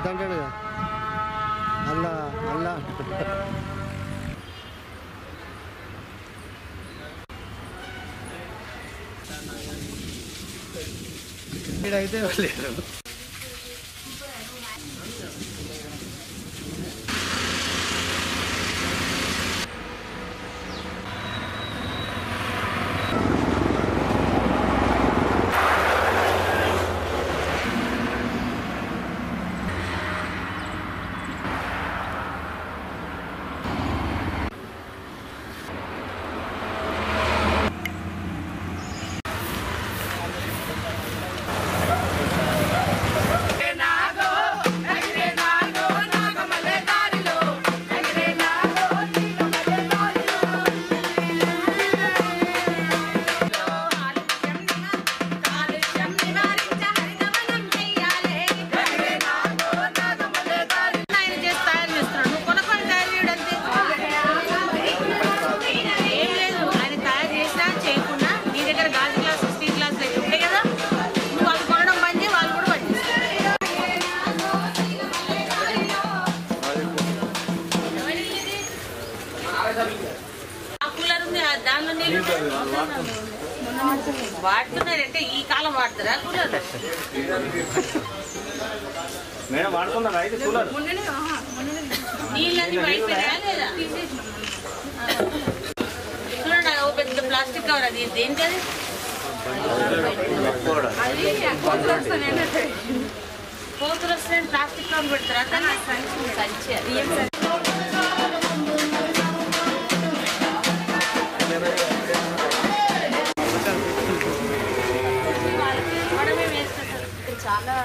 వద్దంటాడు కదా అల్లా అల్లా ఇక్కడైతే లేరు ఆయన చేసి తయారు చేస్తున్నాడు నువ్వు కొనుక్కొని తయారు చేయడంతే ఏం లేదు ఆయన తయారు చేసినా చేయకుండా నీ దగ్గర గాజు గ్లాస్ స్టీల్ గ్లాస్ అయితే ఉంటాయి కదా నువ్వు అది కొనడం బంద్ చేయి వాళ్ళు కూడా బంద్ చేస్తారు ఆ కూలర్ ఉంది ఆ దానిలో నీళ్ళు వాడుతున్నారంటే ఈ కాలం వాడతారా కూలర్ మేడం వాడుకున్నారా అయితే కూలర్ నీళ్ళని అయిపోయినాయా లేదా చూడండి ఓ పెద్ద ప్లాస్టిక్ కవర్ అది దేనికి అది కోతులు వస్తే ప్లాస్టిక్ కవర్ పెడతారా దాన్ని? సంచి అది మనమే వేసుకుంటాం. చాలా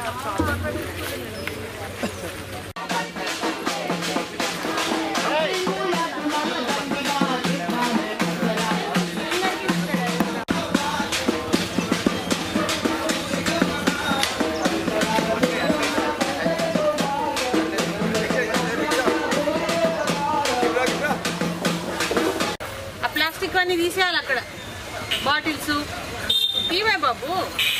ఆ ప్లాస్టిక్ అన్ని తీసేయాలి అక్కడ బాటిల్స్ ఇవే బాబు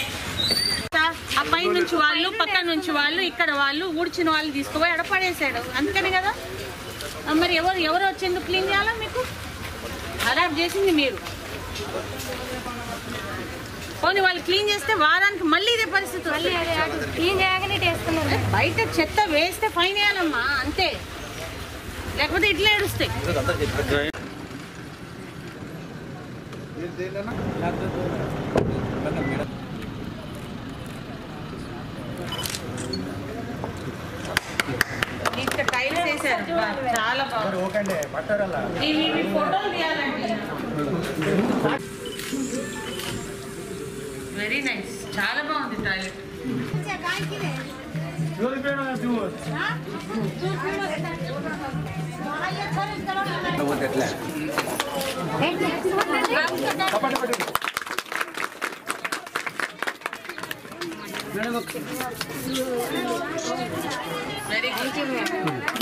ఆ పై నుంచి వాళ్ళు పక్క నుంచి వాళ్ళు ఇక్కడ వాళ్ళు ఊడ్చిన వాళ్ళు తీసుకుపోయి అక్కడ పడేసాడు అందుకని కదా ఆ, మరి ఎవరు ఎవరు వచ్చి ఎందుకు క్లీన్ చేయాలా మీకు ఖరాబ్ చేసింది మీరు పోనీ వాళ్ళు క్లీన్ చేస్తే వారానికి మళ్ళీ ఇదే పరిస్థితి వస్తుంది. క్లీన్ చేయగానే వేసుకున్నాను బయట చెత్త వేస్తే ఫైన్ వేయాలమ్మా అంతే లేకపోతే ఇట్లా ఏడుస్తాయి ఇక్కడ టైల్స్ వేసారు బా, చాలా బాగుంది ఓకే పట్టారల్లా ఈ- ఈ- ఈ ఫోటోలు తీయాలండి వెరీ నైస్ చాలా బాగుంది టాయిలెట్ వెరీ గుడ్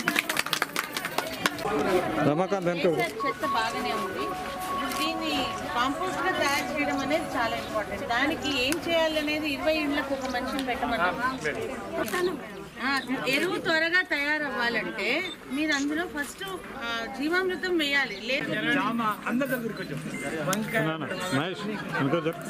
రమాకాంత్ వెనక చెత్త బాగానే ఉంది దీన్ని కాంపోస్ట్ గా తయారు చేయడం అనేది చాలా ఇంపార్టెంట్ దానికి ఏం చేయాలనేది ఇరవై ఇండ్లకు ఒక మనిషిని పెట్టమన్నాం ఆ, ఎరువు త్వరగా తయారవ్వాలంటే మీరు అందులో ఫస్ట్ జీవామృతం వేయాలి లేదు మహేష్ వెనక జర.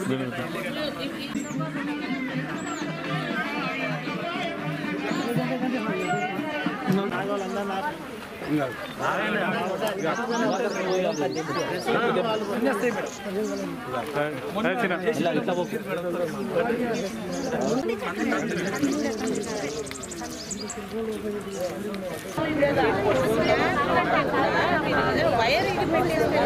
వైర్ ఇది పెట్టేస్తే